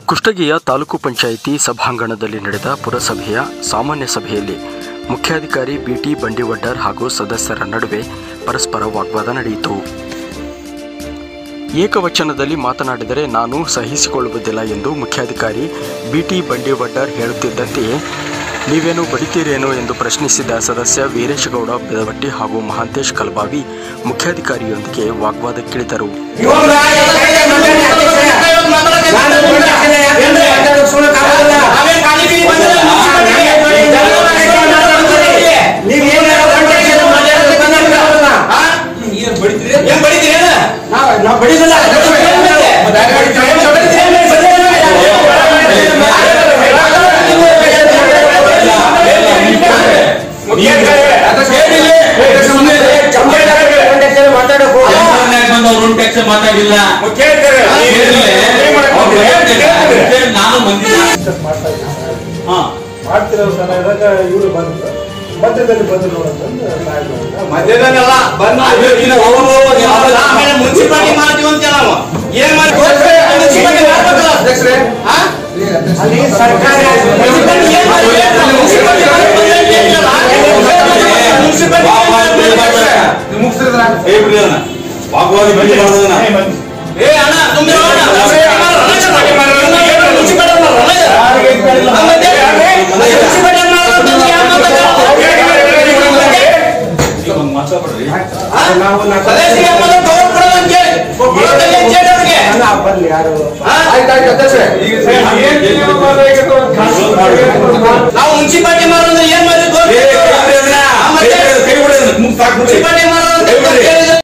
ಕುಷ್ಟಗಿಯ ತಾಲೂಕು ಪಂಚಾಯಿತಿ ಸಭಾಂಗಣದಲ್ಲಿ ನಡೆದ ಪುರಸಭೆಯ ಸಾಮಾನ್ಯ ಸಭೆಯಲ್ಲಿ ಮುಖ್ಯಾಧಿಕಾರಿ ಬಿಟಿ ಬಂಡಿವಡ್ಡರ್ ಹಾಗೂ ಸದಸ್ಯರ ನಡುವೆ ಪರಸ್ಪರ ವಾಗ್ವಾದ ನಡೆಯಿತು ಏಕವಚನದಲ್ಲಿ ಮಾತನಾಡಿದರೆ ನಾನು ಸಹಿಸಿಕೊಳ್ಳುವುದಿಲ್ಲ ಎಂದು ಮುಖ್ಯಾಧಿಕಾರಿ ಬಿಟಿ ಬಂಡಿವಡ್ಡರ್ ಹೇಳುತ್ತಿದ್ದಂತೆಯೇ ನೀವೇನು ಬಡಿತೀರೇನೋ ಎಂದು ಪ್ರಶ್ನಿಸಿದ ಸದಸ್ಯ ವೀರೇಶಗೌಡ ಬೆದವಟ್ಟಿ ಹಾಗೂ ಮಹಾಂತೇಶ್ ಕಲ್ಬಾವಿ ಮುಖ್ಯಾಧಿಕಾರಿಯೊಂದಿಗೆ ವಾಗ್ವಾದಕ್ಕಿಳಿದರು ಮಾತಾಡಿಲ್ಲ ನಾನು ಮಂದಿ ಹಾ ಮಾಡ್ತಿರೋ ಸಮಯದಾಗ ಇವರು ಬಂದ್ರು ಮಧ್ಯದಲ್ಲಿ ಬಂದು ನೋಡಂತಂದು ಸಾಹೇಬ್ರು ಮಧ್ಯದಲ್ಲೆಲ್ಲ ಬಂದು ಆಮೇಲೆ ಮುನ್ಸಿಪಾಲಿಟಿ ಮಾಡ್ತೀವಿ ಅಂತ ನಾವು ಏನ್ ಮಾಡಿ ಮುನ್ಸಿಪಾಲಿಟಿ ಮಾಡ್ಬೇಕಲ್ಲ ಅಧ್ಯಕ್ಷರೇ ಹಾ? ಅಲ್ಲಿ ಸರ್ಕಾರ ಮುನ್ಸಿಪಾಲಿಟಿ ಏನ್ ಮಾಡಿದೆ? ಮುನ್ಸಿಪಾಲಿಟಿ ಮಾಡ್ಬೇಕು ಅಂತ ಹೇಳಿದ್ರಲ್ಲ? ಮುನ್ಸಿಪಾಲಿಟಿ ಏನ್ ಮಾಡ್ಬೇಕು? ಭಾಗವಾಗಿ ಭೇಟಿ ಮಾಡೋದನ್ನ ಏ ಅಣ್ಣ ಸುಮ್ನೆ ಅಣ್ಣ ಮುನ್ಸಿಪಾಲಿಟಿ ಮಾಡೋರು, ಮುನ್ಸಿಪಾಲಿಟಿ ಮಾಡೋರು, ಯಾರಿಗೆ ಇಷ್ಟ ಇಲ್ಲ. ಆ ಮತ್ತೆ? ಮುನ್ಸಿಪಾಲಿಟಿ ಮಾಡೋರು ಅಂತಂದ್ರೆ ಯಾರ್ ಮಾತಾಡ್ತಾರೆ? ಈಗ ಒಂದು ಮಾತಾಡ್ರಿ ಹಾ? ಸದಸ್ಯರಿಗೆ ಮೊದಲು ಗೌರವ ಕೊಡೋದು ಅಂತ ಹೇಳಿ. ಕೊಡೋದಿಲ್ಲ ಅಂತ ಹೇಳಿ ಅವ್ರಿಗೆ. ಅಣ್ಣ ಬರ್ಲಿ ಯಾರು ಹಾ? ನಾವು ಮುನ್ಸಿಪಾಲಿಟಿ ಮಾಡೋದ್ರೆ ಏನ್ ಮಾಡ್ಬೇಕು ಕೈ ಬಿಡ್ರಿ ಮುನ್ಸಿಪಾಲಿಟಿ ಮಾಡೋದು ಅಂತ ಹೇಳಿದ್ರೆ